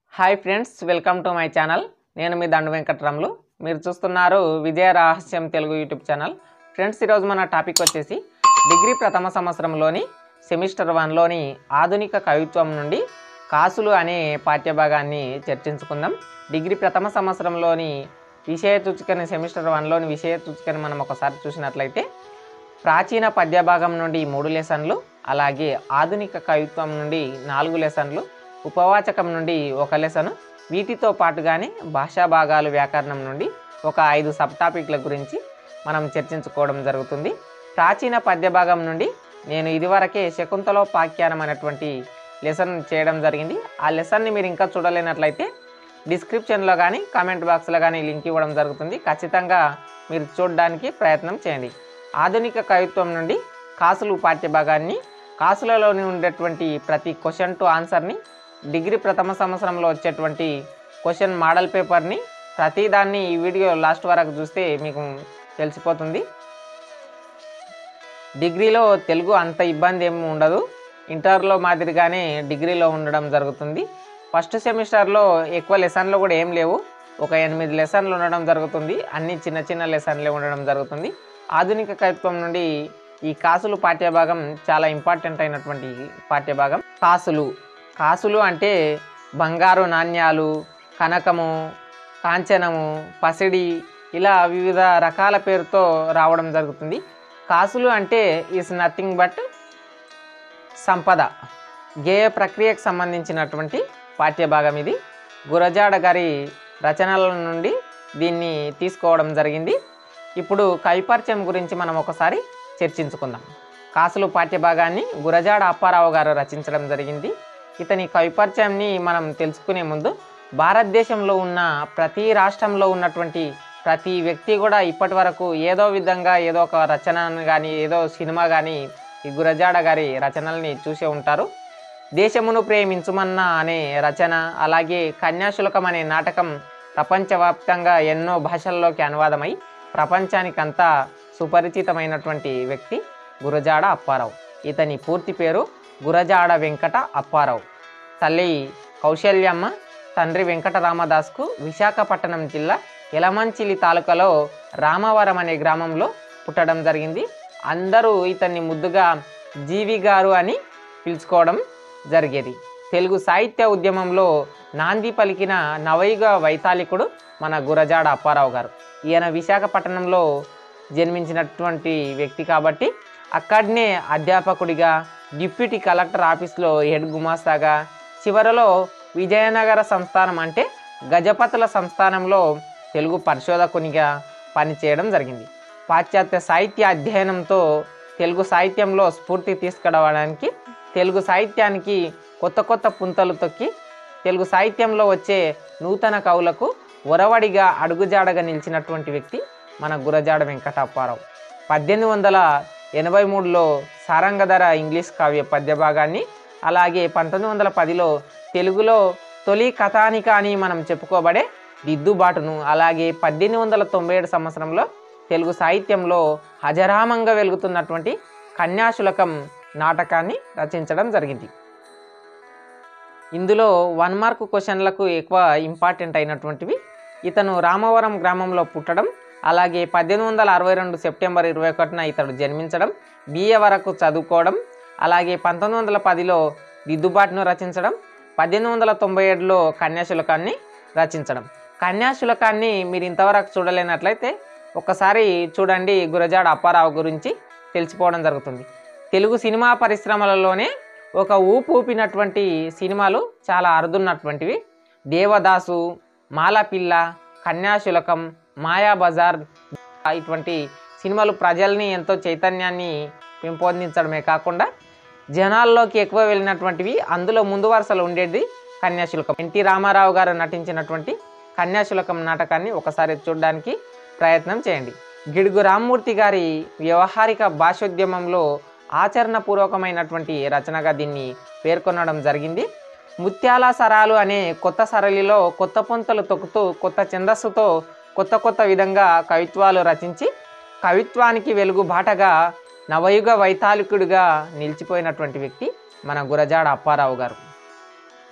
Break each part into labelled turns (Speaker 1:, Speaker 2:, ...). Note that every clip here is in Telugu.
Speaker 1: hi friends welcome to my channel నేను మీ దండు వెంకట్రాములు మీరు చూస్తున్నారు విజయ రహస్యం తెలుగు యూట్యూబ్ ఛానల్ ఫ్రెండ్స్ ఈరోజు మన టాపిక్ వచ్చేసి డిగ్రీ ప్రథమ సంవత్సరంలోని సెమిస్టర్ వన్లోని ఆధునిక కవిత్వం నుండి కాసులు అనే పాఠ్యభాగాన్ని చర్చించుకుందాం డిగ్రీ ప్రథమ సంవత్సరంలోని విషయ సూచికని సెమిస్టర్ వన్లోని విషయ సూచికని మనం ఒకసారి చూసినట్లయితే ప్రాచీన పద్యభాగం నుండి మూడు లెసన్లు అలాగే ఆధునిక కవిత్వం నుండి నాలుగు లెసన్లు ఉపవాచకం నుండి ఒక లెసను వీటితో పాటుగానే భాషా భాగాలు వ్యాకరణం నుండి ఒక ఐదు సబ్ టాపిక్ల గురించి మనం చర్చించుకోవడం జరుగుతుంది ప్రాచీన పద్యభాగం నుండి నేను ఇదివరకే శకుంతలోపాఖ్యానం అనేటువంటి లెసన్ చేయడం జరిగింది ఆ లెసన్ని మీరు ఇంకా చూడలేనట్లయితే డిస్క్రిప్షన్లో కానీ కామెంట్ బాక్స్లో కానీ లింక్ ఇవ్వడం జరుగుతుంది ఖచ్చితంగా మీరు చూడడానికి ప్రయత్నం చేయండి ఆధునిక కవిత్వం నుండి కాసులు పాఠ్యభాగాన్ని కాసులలోని ఉండేటువంటి ప్రతి క్వశ్చన్ టు ఆన్సర్ని డిగ్రీ ప్రథమ సంవత్సరంలో వచ్చేటువంటి క్వశ్చన్ మోడల్ పేపర్ని ప్రతిదాన్ని ఈ వీడియో లాస్ట్ వరకు చూస్తే మీకు తెలిసిపోతుంది డిగ్రీలో తెలుగు అంత ఇబ్బంది ఏమి ఉండదు ఇంటర్లో మాదిరిగానే డిగ్రీలో ఉండడం జరుగుతుంది ఫస్ట్ సెమిస్టర్లో ఎక్కువ లెసన్లు కూడా ఏం లేవు ఒక ఎనిమిది లెసన్లు ఉండడం జరుగుతుంది అన్ని చిన్న చిన్న లెసన్లే ఉండడం జరుగుతుంది ఆధునిక కవిత్వం నుండి ఈ కాసులు పాఠ్యభాగం చాలా ఇంపార్టెంట్ అయినటువంటి పాఠ్యభాగం కాసులు కాసులు అంటే బంగారు నాణ్యాలు కనకము కాంచనము పసిడి ఇలా వివిధ రకాల పేరుతో రావడం జరుగుతుంది కాసులు అంటే ఈస్ నథింగ్ బట్ సంపద గేయ ప్రక్రియకు సంబంధించినటువంటి పాఠ్యభాగం ఇది గురజాడ గారి రచనల నుండి దీన్ని తీసుకోవడం జరిగింది ఇప్పుడు కవిపరిచయం గురించి మనం ఒకసారి చర్చించుకుందాం కాసులు పాఠ్యభాగాన్ని గురజాడ అప్పారావు గారు రచించడం జరిగింది ఇతని కవిపరిచయంని మనం తెలుసుకునే ముందు భారతదేశంలో ఉన్న ప్రతి రాష్ట్రంలో ఉన్నటువంటి ప్రతి వ్యక్తి కూడా ఇప్పటి వరకు ఏదో విధంగా ఏదో ఒక రచనను కానీ ఏదో సినిమా కానీ ఈ గురజాడ గారి రచనల్ని చూసే ఉంటారు దేశమును ప్రేమించుమన్న అనే రచన అలాగే కన్యాశుల్కం అనే నాటకం ప్రపంచవ్యాప్తంగా ఎన్నో భాషల్లోకి అనువాదమై ప్రపంచానికంతా సుపరిచితమైనటువంటి వ్యక్తి గురజాడ అప్పారావు ఇతని పూర్తి పేరు గురజాడ వెంకట అప్పారావు తల్లి కౌశల్యమ్మ తండ్రి వెంకటరామదాస్కు విశాఖపట్నం జిల్లా ఎలమంచిలి తాలూకాలో రామవరం అనే గ్రామంలో పుట్టడం జరిగింది అందరూ ఇతన్ని ముద్దుగా జీవి గారు అని పిలుచుకోవడం జరిగేది తెలుగు సాహిత్య ఉద్యమంలో నాంది పలికిన నవయుగ వైతాళికుడు మన గురజాడ అప్పారావు గారు ఈయన విశాఖపట్నంలో జన్మించినటువంటి వ్యక్తి కాబట్టి అక్కడనే అధ్యాపకుడిగా డిప్యూటీ కలెక్టర్ ఆఫీస్లో హెడ్ గుమాస్తాగా చివరలో విజయనగర సంస్థానం అంటే గజపతుల సంస్థానంలో తెలుగు పరిశోధకునిగా పనిచేయడం జరిగింది పాశ్చాత్య సాహిత్య అధ్యయనంతో తెలుగు సాహిత్యంలో స్ఫూర్తి తీసుకురావడానికి తెలుగు సాహిత్యానికి కొత్త కొత్త పుంతలు తొక్కి తెలుగు సాహిత్యంలో వచ్చే నూతన కవులకు ఒరవడిగా అడుగుజాడగా నిలిచినటువంటి వ్యక్తి మన గురజాడ వెంకటప్పారావు పద్దెనిమిది వందల ఎనభై మూడులో సారంగధర ఇంగ్లీష్ కావ్య పద్యభాగాన్ని అలాగే పంతొమ్మిది వందల పదిలో తెలుగులో తొలి కథానిక అని మనం చెప్పుకోబడే దిద్దుబాటును అలాగే పద్దెనిమిది వందల తొంభై ఏడు సంవత్సరంలో తెలుగు సాహిత్యంలో హజరామంగా వెలుగుతున్నటువంటి కన్యాశులకం నాటకాన్ని రచించడం జరిగింది ఇందులో వన్ మార్క్ క్వశ్చన్లకు ఎక్కువ ఇంపార్టెంట్ అయినటువంటివి ఇతను రామవరం గ్రామంలో పుట్టడం అలాగే పద్దెనిమిది వందల అరవై రెండు సెప్టెంబర్ ఇరవై ఒకటిన ఇతడు జన్మించడం బిఏ వరకు చదువుకోవడం అలాగే పంతొమ్మిది వందల పదిలో దిద్దుబాటును రచించడం పద్దెనిమిది వందల తొంభై ఏడులో కన్యాశులకాన్ని రచించడం కన్యాశులకాన్ని మీరు ఇంతవరకు చూడలేనట్లయితే ఒకసారి చూడండి గురజాడ అప్పారావు గురించి తెలిసిపోవడం జరుగుతుంది తెలుగు సినిమా పరిశ్రమలలోనే ఒక ఊపు ఊపినటువంటి సినిమాలు చాలా అరుదున్నటువంటివి దేవదాసు మాలపిల్ల కన్యాశులకం మాయాబజార్ ఇటువంటి సినిమాలు ప్రజల్ని ఎంతో చైతన్యాన్ని పెంపొందించడమే కాకుండా జనాల్లోకి ఎక్కువ వెళ్ళినటువంటివి అందులో ముందు వరుసలో ఉండేది కన్యాశుల్కం ఎన్టీ రామారావు గారు నటించినటువంటి కన్యాశుల్కం నాటకాన్ని ఒకసారి చూడడానికి ప్రయత్నం చేయండి గిడుగు రామ్మూర్తి గారి వ్యవహారిక భాషోద్యమంలో ఆచరణపూర్వకమైనటువంటి రచనగా దీన్ని పేర్కొనడం జరిగింది ముత్యాల సరాలు అనే కొత్త సరళిలో కొత్త పొంతలు తొక్కుతూ కొత్త ఛందస్సుతో కొత్త కొత్త విధంగా కవిత్వాలు రచించి కవిత్వానికి వెలుగు బాటగా నవయుగ వైతాళికుడిగా నిలిచిపోయినటువంటి వ్యక్తి మన గురజాడ అప్పారావు గారు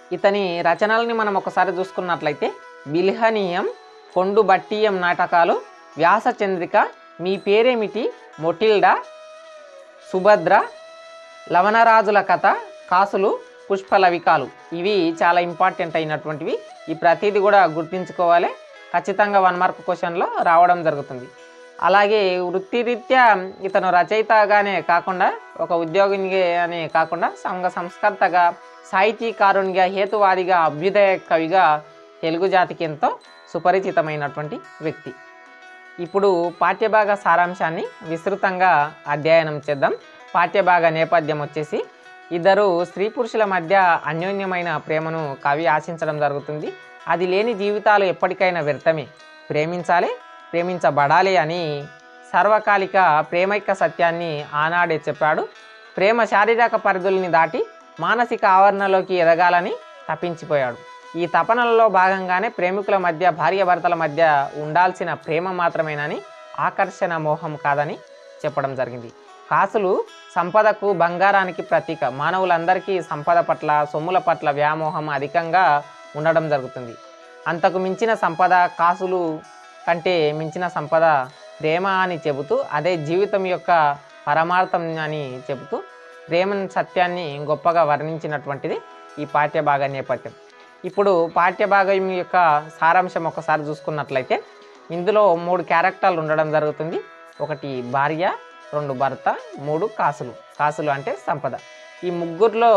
Speaker 1: ఇతని రచనల్ని మనం ఒకసారి చూసుకున్నట్లయితే బిల్హనీయం కొండు బట్టీయం నాటకాలు వ్యాసచంద్రిక మీ పేరేమిటి మొటిల్డా సుభద్ర లవణరాజుల కథ కాసులు పుష్పలవికాలు ఇవి చాలా ఇంపార్టెంట్ అయినటువంటివి ఈ ప్రతిదీ కూడా గుర్తుంచుకోవాలి ఖచ్చితంగా వన్ మార్క్ క్వశ్చన్లో రావడం జరుగుతుంది అలాగే వృత్తిరీత్యా ఇతను రచయితగానే కాకుండా ఒక ఉద్యోగినిగా అనే కాకుండా సంఘ సంస్కర్తగా సాహితీకారునిగా హేతువాదిగా అభ్యుదయ కవిగా తెలుగు జాతికి ఎంతో సుపరిచితమైనటువంటి వ్యక్తి ఇప్పుడు పాఠ్యభాగ సారాంశాన్ని విస్తృతంగా అధ్యయనం చేద్దాం పాఠ్యభాగ నేపథ్యం వచ్చేసి ఇద్దరు స్త్రీ పురుషుల మధ్య అన్యోన్యమైన ప్రేమను కవి ఆశించడం జరుగుతుంది అది లేని జీవితాలు ఎప్పటికైనా వ్యర్థమే ప్రేమించాలి ప్రేమించబడాలి అని సర్వకాలిక ప్రేమైక సత్యాన్ని ఆనాడే చెప్పాడు ప్రేమ శారీరక పరిధుల్ని దాటి మానసిక ఆవరణలోకి ఎదగాలని తప్పించిపోయాడు ఈ తపనలలో భాగంగానే ప్రేమికుల మధ్య భార్యాభర్తల మధ్య ఉండాల్సిన ప్రేమ మాత్రమేనని ఆకర్షణ మోహం కాదని చెప్పడం జరిగింది కాసులు సంపదకు బంగారానికి ప్రతీక మానవులందరికీ సంపద పట్ల సొమ్ముల పట్ల వ్యామోహం అధికంగా ఉండడం జరుగుతుంది అంతకు మించిన సంపద కాసులు కంటే మించిన సంపద ప్రేమ అని చెబుతూ అదే జీవితం యొక్క పరమార్థం అని చెబుతూ ప్రేమ సత్యాన్ని గొప్పగా వర్ణించినటువంటిది ఈ పాఠ్యభాగ నేపథ్యం ఇప్పుడు పాఠ్యభాగం యొక్క సారాంశం ఒకసారి చూసుకున్నట్లయితే ఇందులో మూడు క్యారెక్టర్లు ఉండడం జరుగుతుంది ఒకటి భార్య రెండు భర్త మూడు కాసులు కాసులు అంటే సంపద ఈ ముగ్గురులో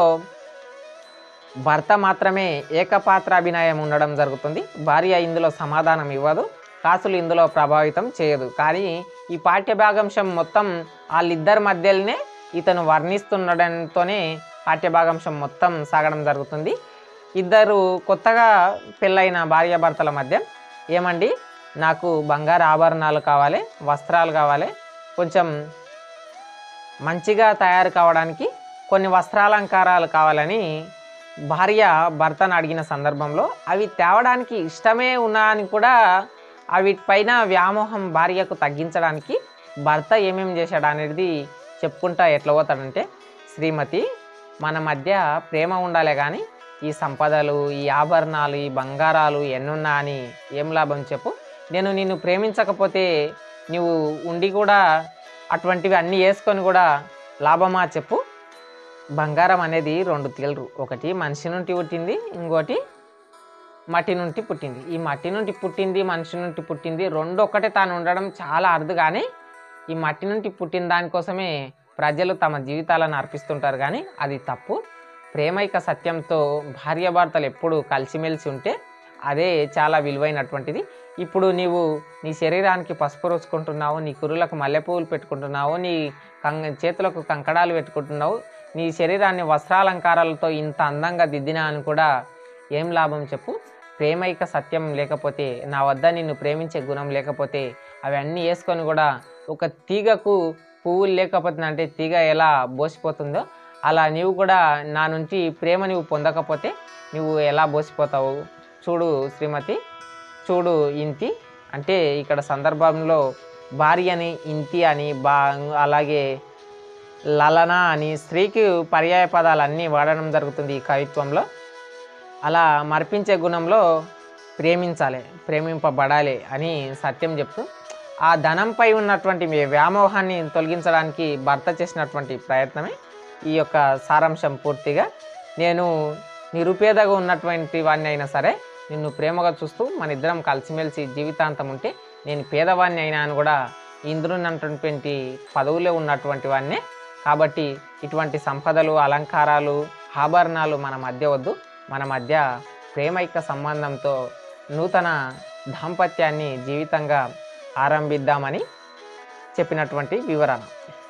Speaker 1: భర్త మాత్రమే ఏకపాత్రాభినయం ఉండడం జరుగుతుంది భార్య ఇందులో సమాధానం ఇవ్వదు కాసులు ఇందులో ప్రభావితం చేయదు కానీ ఈ పాఠ్యభాగంశం మొత్తం వాళ్ళిద్దరి మధ్యలోనే ఇతను వర్ణిస్తుండడంతోనే పాఠ్యభాగంశం మొత్తం సాగడం జరుగుతుంది ఇద్దరు కొత్తగా పెళ్ళైన భార్యాభర్తల మధ్య ఏమండి నాకు బంగారు ఆభరణాలు కావాలి వస్త్రాలు కావాలి కొంచెం మంచిగా తయారు కావడానికి కొన్ని వస్త్రాలంకారాలు కావాలని భార్య భర్తను అడిగిన సందర్భంలో అవి తేవడానికి ఇష్టమే ఉన్నా అని కూడా అవి పైన వ్యామోహం భార్యకు తగ్గించడానికి భర్త ఏమేమి చేశాడు అనేది చెప్పుకుంటా ఎట్లా పోతాడంటే శ్రీమతి మన మధ్య ప్రేమ ఉండాలి కానీ ఈ సంపదలు ఈ ఆభరణాలు ఈ బంగారాలు ఎన్నున్నా అని ఏం లాభం చెప్పు నేను నిన్ను ప్రేమించకపోతే నువ్వు ఉండి కూడా అటువంటివి అన్నీ వేసుకొని కూడా లాభమా చెప్పు బంగారం అనేది రెండు తీలరు ఒకటి మనిషి నుండి పుట్టింది ఇంకోటి మట్టి నుండి పుట్టింది ఈ మట్టి నుండి పుట్టింది మనిషి నుండి పుట్టింది రెండు ఒక్కటే తాను ఉండడం చాలా అరుదు కానీ ఈ మట్టి నుండి పుట్టిన దానికోసమే ప్రజలు తమ జీవితాలను అర్పిస్తుంటారు కానీ అది తప్పు ప్రేమైక సత్యంతో భార్యాభర్తలు ఎప్పుడు కలిసిమెలిసి ఉంటే అదే చాలా విలువైనటువంటిది ఇప్పుడు నీవు నీ శరీరానికి పసుపు రోజుకుంటున్నావు నీ కురులకు మల్లెపూలు పెట్టుకుంటున్నావు నీ కంగ చేతులకు కంకడాలు పెట్టుకుంటున్నావు నీ శరీరాన్ని వస్త్రాలంకారాలతో ఇంత అందంగా దిద్దినా అని కూడా ఏం లాభం చెప్పు ప్రేమైక సత్యం లేకపోతే నా వద్ద నిన్ను ప్రేమించే గుణం లేకపోతే అవన్నీ వేసుకొని కూడా ఒక తీగకు పువ్వులు లేకపోతే అంటే తీగ ఎలా బోసిపోతుందో అలా నీవు కూడా నా నుంచి ప్రేమ నీవు పొందకపోతే నువ్వు ఎలా బోసిపోతావు చూడు శ్రీమతి చూడు ఇంతి అంటే ఇక్కడ సందర్భంలో భార్య అని ఇంతి అని బా అలాగే లలన అని స్త్రీకి పర్యాయ పదాలన్నీ వాడడం జరుగుతుంది ఈ కవిత్వంలో అలా మర్పించే గుణంలో ప్రేమించాలి ప్రేమింపబడాలి అని సత్యం చెప్తూ ఆ ధనంపై ఉన్నటువంటి మీ వ్యామోహాన్ని తొలగించడానికి భర్త చేసినటువంటి ప్రయత్నమే ఈ యొక్క సారాంశం పూర్తిగా నేను నిరుపేదగా ఉన్నటువంటి వాడిని అయినా సరే నిన్ను ప్రేమగా చూస్తూ మన ఇద్దరం కలిసిమెలిసి జీవితాంతం ఉంటే నేను పేదవాడిని అయినా అని కూడా ఇంద్రున్నటువంటి పదవులో ఉన్నటువంటి వాడినే కాబట్టి ఇటువంటి సంపదలు అలంకారాలు ఆభరణాలు మన మధ్య వద్దు మన మధ్య ప్రేమైక సంబంధంతో నూతన దాంపత్యాన్ని జీవితంగా ఆరంభిద్దామని చెప్పినటువంటి వివరణ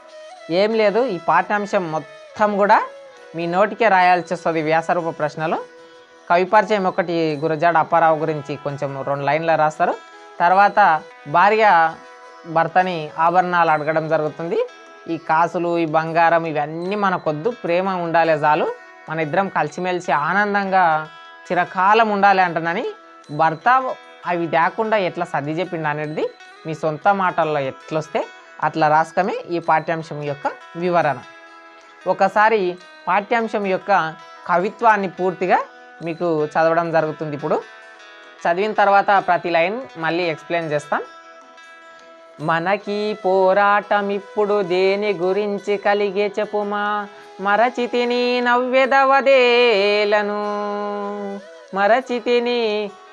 Speaker 1: ఏం లేదు ఈ పాఠ్యాంశం మొత్తం కూడా మీ నోటికే రాయాల్సి వస్తుంది వ్యాసరూప ప్రశ్నలు కవి పరిచయం ఒకటి గురజాడ అప్పారావు గురించి కొంచెం రెండు లైన్లు రాస్తారు తర్వాత భార్య భర్తని ఆభరణాలు అడగడం జరుగుతుంది ఈ కాసులు ఈ బంగారం ఇవన్నీ మనకొద్దు ప్రేమ ఉండాలి చాలు మన ఇద్దరం కలిసిమెలిసి ఆనందంగా చిరకాలం ఉండాలి అంటున్నాని భర్త అవి తేకుండా ఎట్లా సర్ది చెప్పిండు అనేది మీ సొంత మాటల్లో ఎట్లొస్తే అట్లా రాసుకమే ఈ పాఠ్యాంశం యొక్క వివరణ ఒకసారి పాఠ్యాంశం యొక్క కవిత్వాన్ని పూర్తిగా మీకు చదవడం జరుగుతుంది ఇప్పుడు చదివిన తర్వాత ప్రతి లైన్ మళ్ళీ ఎక్స్ప్లెయిన్ చేస్తాం మనకి పోరాటం ఇప్పుడు దేని గురించి కలిగే చెప్పుమా మరచితిని నవ్వెదవదేలను మరచితిని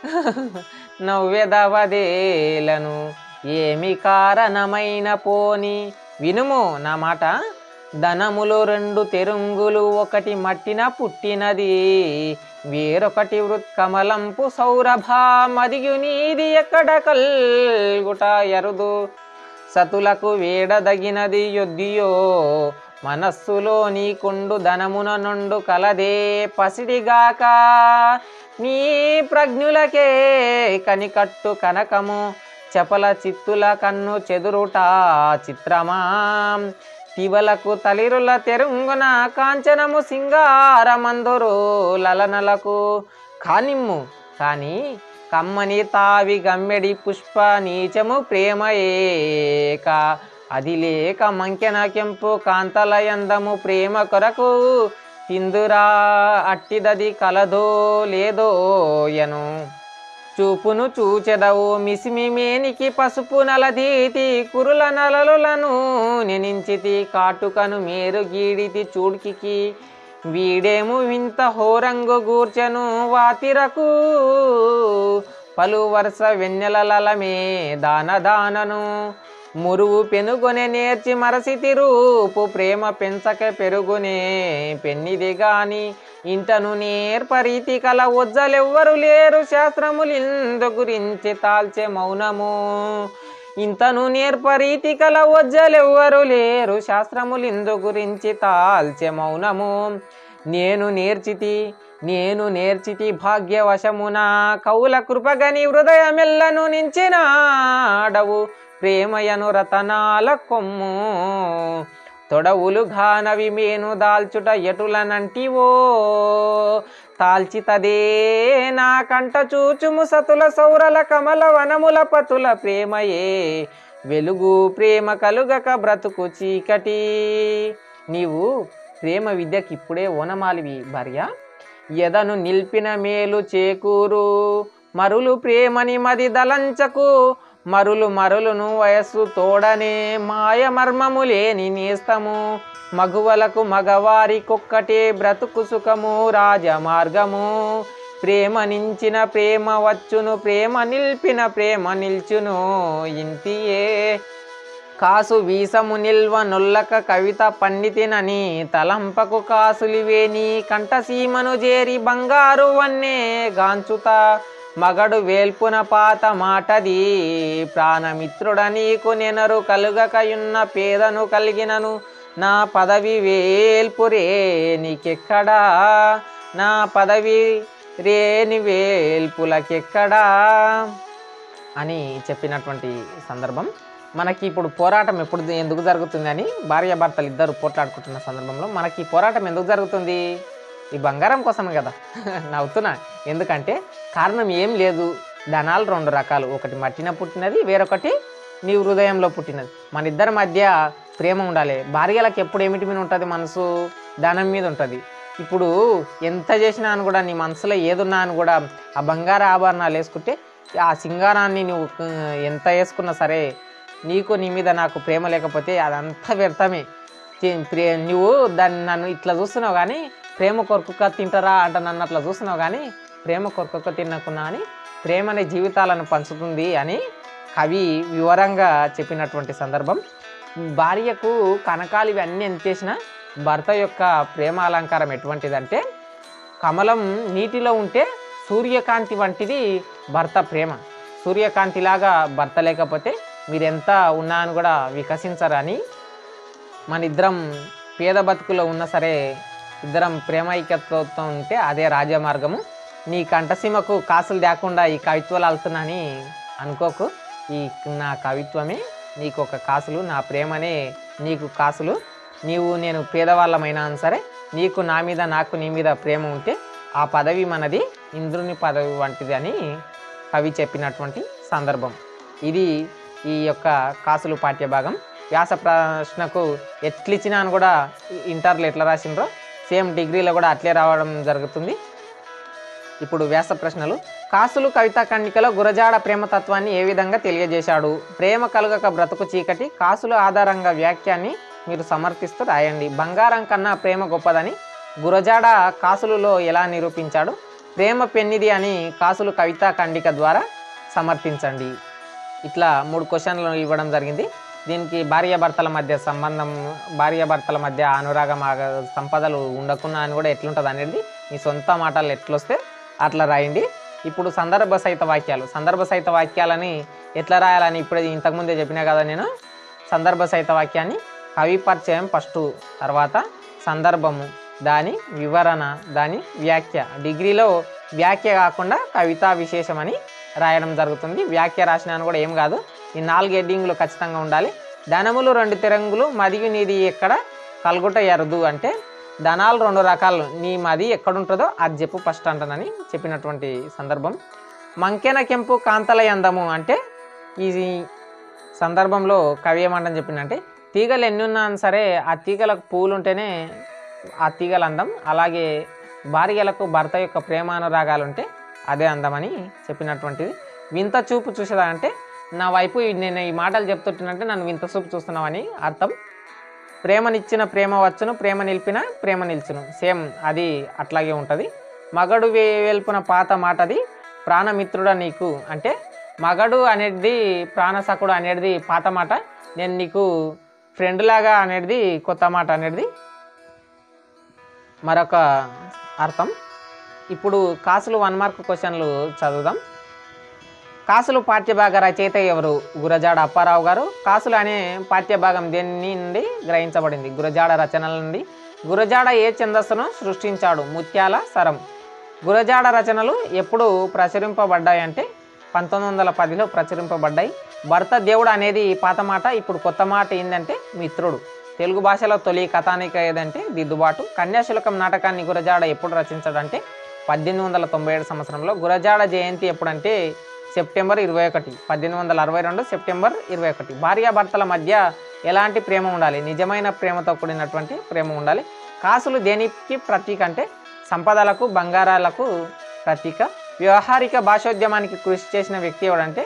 Speaker 1: నవ్వెదవదేలను ఏమి కారణమైన పోని వినుము నా మాట ధనములు రెండు తెరుంగులు ఒకటి మట్టిన పుట్టినది వేరొకటి వృత్కమలంపు సౌరభా మదియు నీది ఎక్కడ కల్గుట ఎరుదు సతులకు వేడదగినది యొద్దియో మనస్సులో నీకుండు ధనమున నుండు కలదే పసిడిగాక నీ ప్రజ్ఞులకే కనికట్టు కనకము చపల చిత్తుల కన్ను చెదురుట చిత్రమా తివలకు తలిరుల తెరుంగున కాంచనము సింగారమందురు లలనలకు కానిమ్ము కానీ కమ్మని తావి గమ్మెడి పుష్ప నీచము ప్రేమయేక అది లేక మంకెన కెంపు కాంతలయందము ప్రేమ కొరకు తిందురా అట్టిదది కలదో లేదో యను చూపును చూచెదవు మిసిమి మేనికి పసుపు నలదీతి కురుల నలలులను నెనించితి కాటుకను మేరు గీడితి చూడ్కికి వీడేము వింత హోరంగు గూర్చెను వాతిరకు పలు వరుస వెన్నెలలమే దాన దానను మురువు పెనుగొనె నేర్చి మరసితి రూపు ప్రేమ పెంచక పెరుగునే పెన్నిది గాని ఇంటను నేర్పరీతి కల వజ్జలెవ్వరు లేరు శాస్త్రములిందు గురించి తాల్చే మౌనము ఇంతను నేర్పరీతి కల వజ్జలెవ్వరు లేరు శాస్త్రములిందు గురించి తాల్చే మౌనము నేను నేర్చితి నేను నేర్చితి భాగ్యవశమున కౌల కృపగని హృదయమెల్లను నించినాడవు ప్రేమయను రతనాల కొమ్ము తొడవులు ఘానవి మేను దాల్చుట ఎటులనంటివో తాల్చితదే నా కంట చూచుము సతుల సౌరల కమల వనముల పతుల ప్రేమయే వెలుగు ప్రేమ కలుగక బ్రతుకు చీకటి నీవు ప్రేమ విద్యకి ఇప్పుడే ఓనమాలివి భార్య ఎదను నిల్పిన మేలు చేకూరు మరులు ప్రేమని మది దలంచకు మరులు మరులును వయస్సు తోడనే మాయ మర్మము లేని నేస్తము మగువలకు మగవారికొక్కటే బ్రతుకు సుఖము రాజమార్గము ప్రేమ నించిన ప్రేమ వచ్చును ప్రేమ నిల్పిన ప్రేమ నిల్చును ఇంతియే కాసు వీసము నిల్వ నొల్లక కవిత పండితినని తలంపకు కాసులివేని కంఠసీమను చేరి బంగారు వన్నే గాంచుత మగడు వేల్పున పాత మాటది ప్రాణమిత్రుడ నీకు నెనరు కలుగకయున్న పేదను కలిగినను నా పదవి వేల్పురే నీకెక్కడా నా పదవి రేని వేల్పులకెక్కడా అని చెప్పినటువంటి సందర్భం మనకి ఇప్పుడు పోరాటం ఎప్పుడు ఎందుకు జరుగుతుంది అని భార్యాభర్తలు ఇద్దరు పోట్లాడుకుంటున్న సందర్భంలో మనకి ఈ పోరాటం ఎందుకు జరుగుతుంది ఈ బంగారం కోసమే కదా నవ్వుతున్నా ఎందుకంటే కారణం ఏం లేదు ధనాలు రెండు రకాలు ఒకటి మట్టిన పుట్టినది వేరొకటి నీ హృదయంలో పుట్టినది మన ఇద్దరి మధ్య ప్రేమ ఉండాలి భార్యలకు ఎప్పుడు ఏమిటి మీద ఉంటుంది మనసు ధనం మీద ఉంటుంది ఇప్పుడు ఎంత చేసినా అని కూడా నీ మనసులో ఏదున్నా అని కూడా ఆ బంగార ఆభరణాలు వేసుకుంటే ఆ సింగారాన్ని నువ్వు ఆ, ఎంత వేసుకున్నా సరే నీకు నీ మీద నాకు ప్రేమ లేకపోతే అదంతా వ్యర్థమే తి- ప్రే నువ్వు దాన్ని నన్ను ఇట్లా చూస్తున్నావు కానీ ప్రేమ కొరకుక తింటారా అంట నన్ను అట్లా చూస్తున్నావు కానీ ప్రేమ కొరకుక తిన్నకున్నా అని ప్రేమ అనే జీవితాలను పంచుతుంది అని కవి వివరంగా చెప్పినటువంటి సందర్భం భార్యకు కనకాలు ఇవన్నీ ఎంత చేసినా భర్త యొక్క ప్రేమ అలంకారం ఎటువంటిదంటే కమలం నీటిలో ఉంటే సూర్యకాంతి వంటిది భర్త ప్రేమ సూర్యకాంతిలాగా భర్త లేకపోతే మీరు ఎంత ఉన్నా అని కూడా వికసించరని మన ఇద్దరం పేద బతుకులో ఉన్నా సరే ఇద్దరం ప్రేమ ఐక్యతతో ఉంటే అదే రాజమార్గము నీ కంఠసీమకు కాసులు లేకుండా ఈ కవిత్వాలు అలుతున్నాని అనుకోకు ఈ నా కవిత్వమే నీకు ఒక కాసులు నా ప్రేమనే నీకు కాసులు నీవు నేను పేదవాళ్ళమైనా సరే నీకు నా మీద నాకు నీ మీద ప్రేమ ఉంటే ఆ పదవి మనది ఇంద్రుని పదవి వంటిది అని కవి చెప్పినటువంటి సందర్భం ఇది ఈ యొక్క కాసులు పాఠ్యభాగం వ్యాస ప్రశ్నకు ఎట్లిచ్చినా అని కూడా ఇంటర్లో ఎట్లా రాసిండ్రో సేమ్ డిగ్రీలో కూడా అట్లే రావడం జరుగుతుంది ఇప్పుడు వ్యాస ప్రశ్నలు కాసులు కవితా ఖండికలో గురజాడ ప్రేమతత్వాన్ని ఏ విధంగా తెలియజేశాడు ప్రేమ కలుగక బ్రతుకు చీకటి కాసులు ఆధారంగా వ్యాఖ్యాన్ని మీరు సమర్థిస్తూ రాయండి బంగారం కన్నా ప్రేమ గొప్పదని గురజాడ కాసులులో ఎలా నిరూపించాడు ప్రేమ పెన్నిది అని కాసులు కవితా ఖండిక ద్వారా సమర్థించండి ఇట్లా మూడు క్వశ్చన్లు ఇవ్వడం జరిగింది దీనికి భార్యాభర్తల మధ్య సంబంధం భార్యాభర్తల మధ్య అనురాగం ఆగ- సంపదలు ఉండకున్నా అని కూడా ఎట్లుంటుంది అనేది మీ సొంత మాటలు ఎట్లొస్తే అట్లా రాయండి ఇప్పుడు సందర్భ సహిత వాక్యాలు సందర్భ సహిత వాక్యాలని ఎట్లా రాయాలని ఇప్పుడు ఇంతకుముందే చెప్పినా కదా నేను సందర్భ సహిత వాక్యాన్ని కవి పరిచయం ఫస్ట్ తర్వాత సందర్భము దాని వివరణ దాని వ్యాఖ్య డిగ్రీలో వ్యాఖ్య కాకుండా కవితా విశేషం అని రాయడం జరుగుతుంది వ్యాఖ్య రాసినాను కూడా ఏం కాదు ఈ నాలుగు హెడ్డింగ్లు ఖచ్చితంగా ఉండాలి ధనములు రెండు తెరంగులు మదిగి నీది ఎక్కడ కలుగుట ఎరదు అంటే ధనాలు రెండు రకాలు నీ మది ఎక్కడుంటుందో అది చెప్పు ఫస్ట్ అంటానని చెప్పినటువంటి సందర్భం మంకెన కెంపు కాంతల అందము అంటే ఈ సందర్భంలో కవి ఏమంటని చెప్పిందంటే తీగలు ఎన్ని ఉన్నా సరే ఆ తీగలకు పూలు ఉంటేనే ఆ తీగల అందం అలాగే భార్యలకు భర్త యొక్క ప్రేమానురాగాలు ఉంటే అదే అందమని చెప్పినటువంటిది వింత చూపు చూసేదా అంటే నా వైపు ఈ- నేను ఈ మాటలు చెప్తుంటానంటే నన్ను వింత చూపు చూస్తున్నావని అర్థం ప్రేమనిచ్చిన ప్రేమ వచ్చును ప్రేమ నిలిపిన ప్రేమ నిల్చును సేమ్ అది అట్లాగే ఉంటుంది మగడు వే- వేల్పున పాత మాటది ప్రాణమిత్రుడ నీకు అంటే మగడు అనేది ప్రాణసకుడు అనేది పాత మాట నేను నీకు ఫ్రెండ్ లాగా అనేది కొత్త మాట అనేది మరొక అర్థం ఇప్పుడు కాసులు వన్ మార్క్ క్వశ్చన్లు చదువుదాం కాసులు పాఠ్యభాగ రచయిత ఎవరు గురజాడ అప్పారావు గారు కాసులు అనే పాఠ్యభాగం దేని నుండి గ్రహించబడింది గురజాడ రచనల నుండి గురజాడ ఏ ఛందస్సును సృష్టించాడు ముత్యాల సరం గురజాడ రచనలు ఎప్పుడు ప్రచురింపబడ్డాయి అంటే పంతొమ్మిది వందల పదిలో ప్రచురింపబడ్డాయి భర్త దేవుడు అనేది పాత మాట ఇప్పుడు కొత్త మాట ఏంటంటే మిత్రుడు తెలుగు భాషలో తొలి కథానిక ఏదంటే దిద్దుబాటు కన్యాశుల్కం నాటకాన్ని గురజాడ ఎప్పుడు రచించాడంటే పద్దెనిమిది వందల తొంభై ఏడు సంవత్సరంలో గురజాడ జయంతి ఎప్పుడంటే సెప్టెంబర్ ఇరవై ఒకటి పద్దెనిమిది వందల అరవై రెండు సెప్టెంబర్ ఇరవై ఒకటి భార్యాభర్తల మధ్య ఎలాంటి ప్రేమ ఉండాలి నిజమైన ప్రేమతో కూడినటువంటి ప్రేమ ఉండాలి కాసులు దేనికి ప్రతీక అంటే సంపదలకు బంగారాలకు ప్రతీక వ్యవహారిక భాషోద్యమానికి కృషి చేసిన వ్యక్తి ఎవడంటే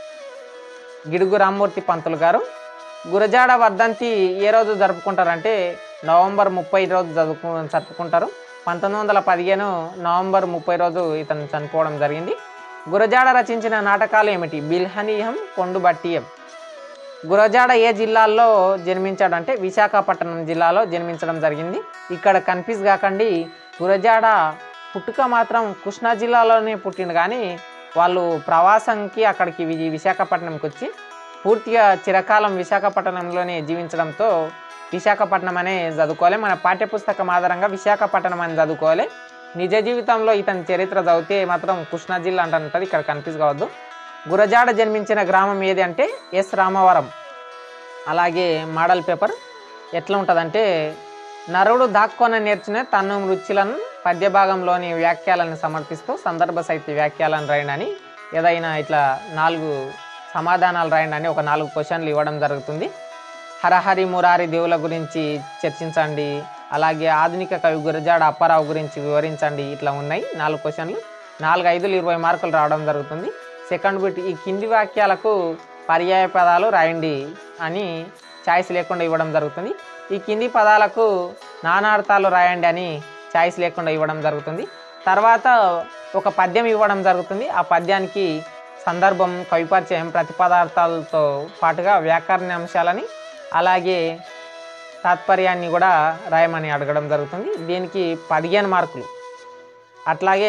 Speaker 1: గిడుగు రామ్మూర్తి పంతులు గారు గురజాడ వర్ధంతి ఏ రోజు జరుపుకుంటారంటే నవంబర్ ముప్పై రోజు జరుపు జరుపుకుంటారు పంతొమ్మిది వందల పదిహేను నవంబర్ ముప్పై రోజు ఇతను చనిపోవడం జరిగింది గురజాడ రచించిన నాటకాలు ఏమిటి బిల్హనీయం కొండుబట్టియం గురజాడ ఏ జిల్లాల్లో జన్మించాడంటే విశాఖపట్నం జిల్లాలో జన్మించడం జరిగింది ఇక్కడ కన్ఫ్యూజ్ కాకండి గురజాడ పుట్టుక మాత్రం కృష్ణా జిల్లాలోనే పుట్టిండు కానీ వాళ్ళు ప్రవాసంకి అక్కడికి వి- విశాఖపట్నంకి వచ్చి పూర్తిగా చిరకాలం విశాఖపట్నంలోనే జీవించడంతో విశాఖపట్నం అనే చదువుకోవాలి మన పాఠ్యపుస్తకం ఆధారంగా విశాఖపట్నం అని చదువుకోవాలి నిజ జీవితంలో ఇతని చరిత్ర చదివితే మాత్రం కృష్ణా జిల్లా అంటుంటుంది ఇక్కడ కన్ఫ్యూజ్ కావద్దు గురజాడ జన్మించిన గ్రామం ఏది అంటే ఎస్ రామవరం అలాగే మోడల్ పేపర్ ఎట్లా ఉంటుందంటే నరుడు దాక్కొన నేర్చిన తన్ను రుచులను పద్యభాగంలోని వ్యాఖ్యలను సమర్పిస్తూ సందర్భ సాహిత్య వ్యాఖ్యలను రాయండి అని ఏదైనా ఇట్లా నాలుగు సమాధానాలు రాయండి అని ఒక నాలుగు క్వశ్చన్లు ఇవ్వడం జరుగుతుంది హరహరి మురారి దేవుల గురించి చర్చించండి అలాగే ఆధునిక కవి గురజాడ అప్పారావు గురించి వివరించండి ఇట్లా ఉన్నాయి నాలుగు క్వశ్చన్లు నాలుగు ఐదులు ఇరవై మార్కులు రావడం జరుగుతుంది సెకండ్ బిట్ ఈ కింది వాక్యాలకు పర్యాయ పదాలు రాయండి అని ఛాయిస్ లేకుండా ఇవ్వడం జరుగుతుంది ఈ కింది పదాలకు నానార్థాలు రాయండి అని ఛాయిస్ లేకుండా ఇవ్వడం జరుగుతుంది తర్వాత ఒక పద్యం ఇవ్వడం జరుగుతుంది ఆ పద్యానికి సందర్భం కవిపరిచయం ప్రతిపదార్థాలతో పాటుగా వ్యాకరణ అంశాలని అలాగే తాత్పర్యాన్ని కూడా రాయమని అడగడం జరుగుతుంది దీనికి పదిహేను మార్కులు అట్లాగే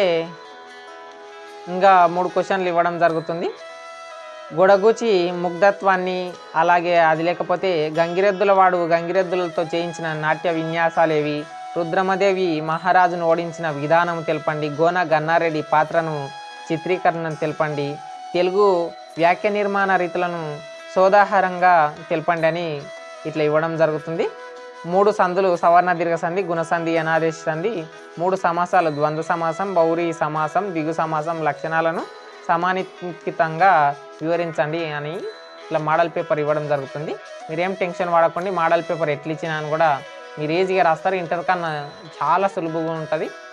Speaker 1: ఇంకా మూడు క్వశ్చన్లు ఇవ్వడం జరుగుతుంది గొడగూచి ముగ్ధత్వాన్ని అలాగే అది లేకపోతే గంగిరెద్దుల వాడు గంగిరెద్దులతో చేయించిన నాట్య విన్యాసాలేవి రుద్రమదేవి మహారాజును ఓడించిన విధానం తెలపండి గోన గన్నారెడ్డి పాత్రను చిత్రీకరణ తెలపండి తెలుగు వ్యాఖ్య నిర్మాణ రీతులను సోదాహారంగా తెలపండి అని ఇట్లా ఇవ్వడం జరుగుతుంది మూడు సందులు సవర్ణ దీర్ఘ సంధి గుణసంధి అనాదేశ సంధి మూడు సమాసాలు ద్వంద్వ సమాసం బౌరి సమాసం దిగు సమాసం లక్షణాలను సమానితంగా వివరించండి అని ఇట్లా మోడల్ పేపర్ ఇవ్వడం జరుగుతుంది మీరేం టెన్షన్ పడకండి మోడల్ పేపర్ ఎట్లా ఇచ్చినా అని కూడా మీరు ఈజీగా రాస్తారు ఇంటర్ కన్నా చాలా సులభంగా ఉంటుంది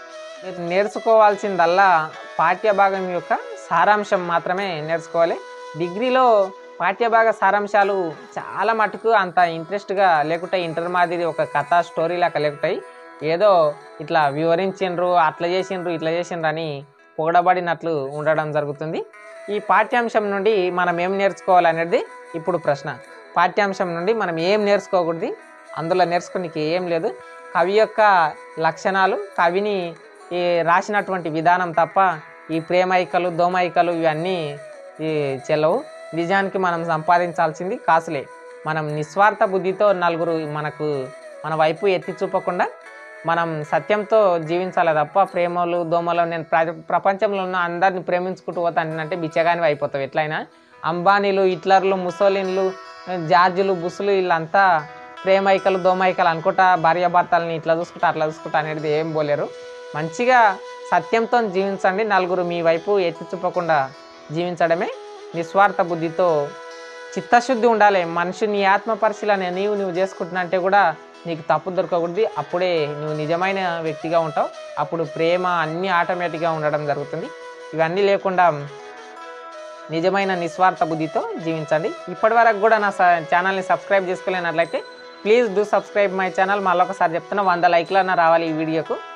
Speaker 1: మీరు నేర్చుకోవాల్సిందల్లా పాఠ్యభాగం యొక్క సారాంశం మాత్రమే నేర్చుకోవాలి డిగ్రీలో పాఠ్యభాగ సారాంశాలు చాలా మటుకు అంత ఇంట్రెస్ట్గా లేకుంటే ఇంటర్ మాదిరి ఒక కథ స్టోరీ లాగా లేకుంటాయి ఏదో ఇట్లా వివరించిండ్రు అట్లా చేసిండ్రు ఇట్లా చేసిండ్రు అని పొగడబడినట్లు ఉండడం జరుగుతుంది ఈ పాఠ్యాంశం నుండి మనం ఏం నేర్చుకోవాలనేది ఇప్పుడు ప్రశ్న పాఠ్యాంశం నుండి మనం ఏం నేర్చుకోకూడదు అందులో నేర్చుకునికి ఏం లేదు కవి యొక్క లక్షణాలు కవిని ఈ రాసినటువంటి విధానం తప్ప ఈ ప్రేమైకలు దోమైకలు ఇవన్నీ ఈ చెల్లవు నిజానికి మనం సంపాదించాల్సింది కాసులే మనం నిస్వార్థ బుద్ధితో నలుగురు మనకు మన వైపు ఎత్తి చూపకుండా మనం సత్యంతో జీవించాలి తప్ప ప్రేమలు దోమలు నేను ప్ర ప్రపంచంలో ఉన్న అందరిని ప్రేమించుకుంటూ పోతానంటే బిచ్చగాని అయిపోతావు ఎట్లయినా అంబానీలు హిట్లర్లు ముసోలిన్లు జార్జులు బుస్సులు వీళ్ళంతా ప్రేమైకలు దోమైకలు అనుకుంటా భార్యాభర్తలని ఇట్లా చూసుకుంటా అట్లా చూసుకుంటా అనేది ఏం పోలేరు మంచిగా సత్యంతో జీవించండి నలుగురు మీ వైపు ఎత్తి చూపకుండా జీవించడమే నిస్వార్థ బుద్ధితో చిత్తశుద్ధి ఉండాలి మనిషి నీ ఆత్మ పరిశీలన నీవు నువ్వు చేసుకుంటున్నా అంటే కూడా నీకు తప్పు దొరకకూడదు అప్పుడే నువ్వు నిజమైన వ్యక్తిగా ఉంటావు అప్పుడు ప్రేమ అన్నీ ఆటోమేటిక్గా ఉండడం జరుగుతుంది ఇవన్నీ లేకుండా నిజమైన నిస్వార్థ బుద్ధితో జీవించండి ఇప్పటి వరకు కూడా నా స- ఛానల్ని సబ్స్క్రైబ్ చేసుకోలేనట్లయితే please do subscribe my channel మళ్ళీ ఒకసారి చెప్తున్నా వంద లైక్లన్నా రావాలి ఈ వీడియోకు